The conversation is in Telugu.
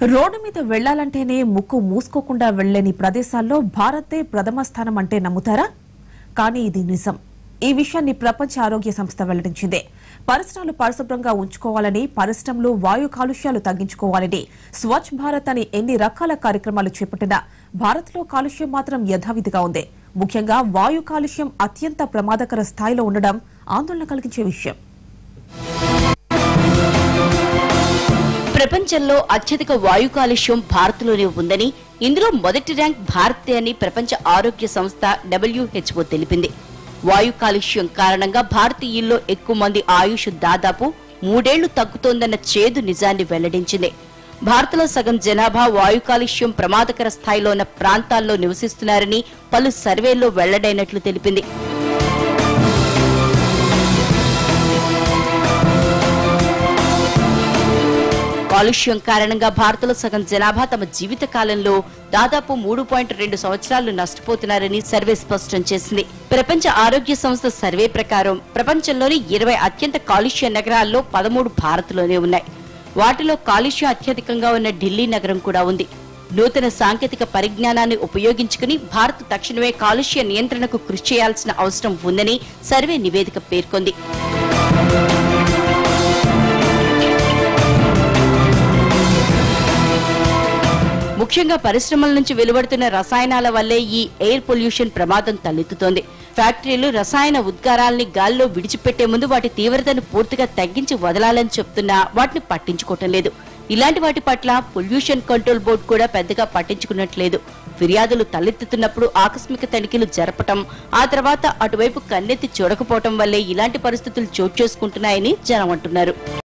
రోడ్డు మీద వెళ్లాలంటేనే ముక్కు మూసుకోకుండా వెళ్లేని ప్రదేశాల్లో భారతే ప్రథమ స్థానం అంటే నమ్ముతారా కానీ ఇది నిజం ఈ విషయాన్ని ప్రపంచ ఆరోగ్య సంస్థ వెల్లడించింది పరిసరాలు పరిశుభ్రంగా ఉంచుకోవాలని పరిశ్రమలు వాయు కాలుష్యాలు తగ్గించుకోవాలని స్వచ్ఛ భారత్ అని ఎన్ని రకాల కార్యక్రమాలు చేపట్టినా భారత్లో కాలుష్యం మాత్రం యథావిధిగా ఉంది ముఖ్యంగా వాయు కాలుష్యం అత్యంత ప్రమాదకర స్థాయిలో ఉండడం ఆందోళన కలిగించే విషయం ప్రపంచంలో అత్యధిక వాయు కాలుష్యం భారత్లోనే ఉందని ఇందులో మొదటి ర్యాంక్ భారతే అని ప్రపంచ ఆరోగ్య సంస్థ డబ్ల్యూహెచ్ఓ తెలిపింది వాయు కాలుష్యం కారణంగా భారతీయుల్లో ఎక్కువ మంది ఆయుష్ దాదాపు మూడేళ్లు తగ్గుతోందన్న చేదు నిజాన్ని వెల్లడించింది భారత్లో సగం జనాభా వాయు కాలుష్యం ప్రమాదకర స్థాయిలో ఉన్న ప్రాంతాల్లో నివసిస్తున్నారని పలు సర్వేల్లో వెల్లడైనట్లు తెలిపింది కాలుష్యం కారణంగా భారత్లో సగం జనాభా తమ జీవిత కాలంలో దాదాపు మూడు పాయింట్ రెండు సంవత్సరాలు నష్టపోతున్నారని సర్వే స్పష్టం చేసింది ప్రపంచ ఆరోగ్య సంస్థ సర్వే ప్రకారం ప్రపంచంలోని ఇరవై అత్యంత కాలుష్య నగరాల్లో పదమూడు భారత్లోనే ఉన్నాయి వాటిలో కాలుష్యం అత్యధికంగా ఉన్న ఢిల్లీ నగరం కూడా ఉంది నూతన సాంకేతిక పరిజ్ఞానాన్ని ఉపయోగించుకుని భారత్ తక్షణమే కాలుష్య నియంత్రణకు కృషి చేయాల్సిన అవసరం ఉందని సర్వే నివేదిక పేర్కొంది ముఖ్యంగా పరిశ్రమల నుంచి వెలువడుతున్న రసాయనాల వల్లే ఈ ఎయిర్ పొల్యూషన్ ప్రమాదం తలెత్తుతోంది ఫ్యాక్టరీలు రసాయన ఉద్గారాల్ని గాల్లో విడిచిపెట్టే ముందు వాటి తీవ్రతను పూర్తిగా తగ్గించి వదలాలని చెప్తున్నా వాటిని పట్టించుకోవటం లేదు ఇలాంటి వాటి పట్ల పొల్యూషన్ కంట్రోల్ బోర్డు కూడా పెద్దగా పట్టించుకున్నట్లేదు ఫిర్యాదులు తలెత్తుతున్నప్పుడు ఆకస్మిక తనిఖీలు జరపటం ఆ తర్వాత అటువైపు కన్నెత్తి చూడకపోవటం వల్లే ఇలాంటి పరిస్థితులు చోటు చేసుకుంటున్నాయని జనం అంటున్నారు